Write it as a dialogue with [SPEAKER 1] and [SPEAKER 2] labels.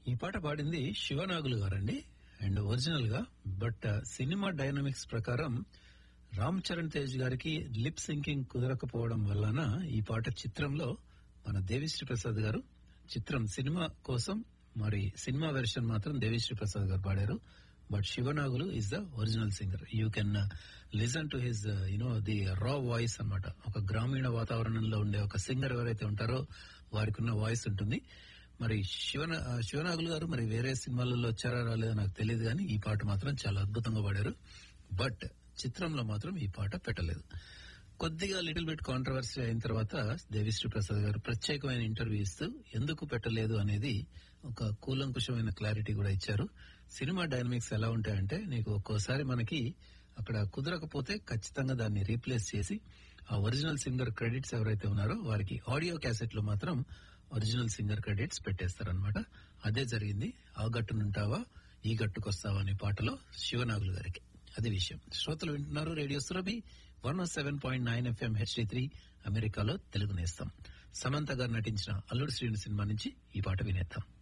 [SPEAKER 1] ఈ పాట పాడింది శివనాగులు గారండి అండ్ ఒరిజినల్ గా బట్ సినిమా డైనమిక్స్ ప్రకారం రామ్ చరణ్ తేజ్ గారికి లిప్ సింకింగ్ కుదరకపోవడం వలన ఈ పాట చిత్రంలో మన దేవిశ్రీ ప్రసాద్ గారు చిత్రం సినిమా కోసం మరి సినిమా వెర్షన్ మాత్రం దేవిశ్రీ ప్రసాద్ గారు పాడారు but Sivanagulu is the original singer you can listen to his you know the raw voice అన్నమాట ఒక గ్రామీణ వాతావరణంలో ఉండే ఒక సింగర్ ఎవరైతే ఉంటారో వారికి ఉన్న వాయిస్ ఉంటుంది మరి శివన ఆ, శివనాగులు గారు మరి వేరే సినిమాలలో వచ్చారా రాలేదో నాకు తెలియదు కానీ ఈ పాట మాత్రం చాలా అద్భుతంగా పాడారు బట్ చిత్రంలో మాత్రం ఈ పాట పెట్టలేదు కొద్దిగా లిటిల్ బిట్ కాంట్రవర్సీ అయిన తర్వాత దేవిశ్రీ ప్రసాద్ గారు ప్రత్యేకమైన ఇంటర్వ్యూ ఇస్తూ ఎందుకు పెట్టలేదు అనేది ఒక కూలంకుషమైన క్లారిటీ కూడా ఇచ్చారు సినిమా డైనమిక్స్ ఎలా ఉంటాయంటే నీకు ఒక్కోసారి మనకి అక్కడ కుదరకపోతే ఖచ్చితంగా దాన్ని రీప్లేస్ చేసి ఆ ఒరిజినల్ సింగర్ క్రెడిట్స్ ఎవరైతే ఉన్నారో వారికి ఆడియో క్యాసెట్ లో మాత్రం ఒరిజినల్ సింగర్ క్రెడిట్స్ పెట్టేస్తారనమాట అదే జరిగింది ఆ గట్టునుంటావా ఈ గట్టుకొస్తావా అనే పాటలో శివనాగులు గారికి అది విషయం శ్రోతలు వింటున్నారు radio Surabhi one seven point nine FM HD three అమెరికాలో తెలుగు నేస్తాం సమంత గారు నటించిన అల్లుడు శ్రీని సినిమా నుంచి ఈ పాట వినేద్దాం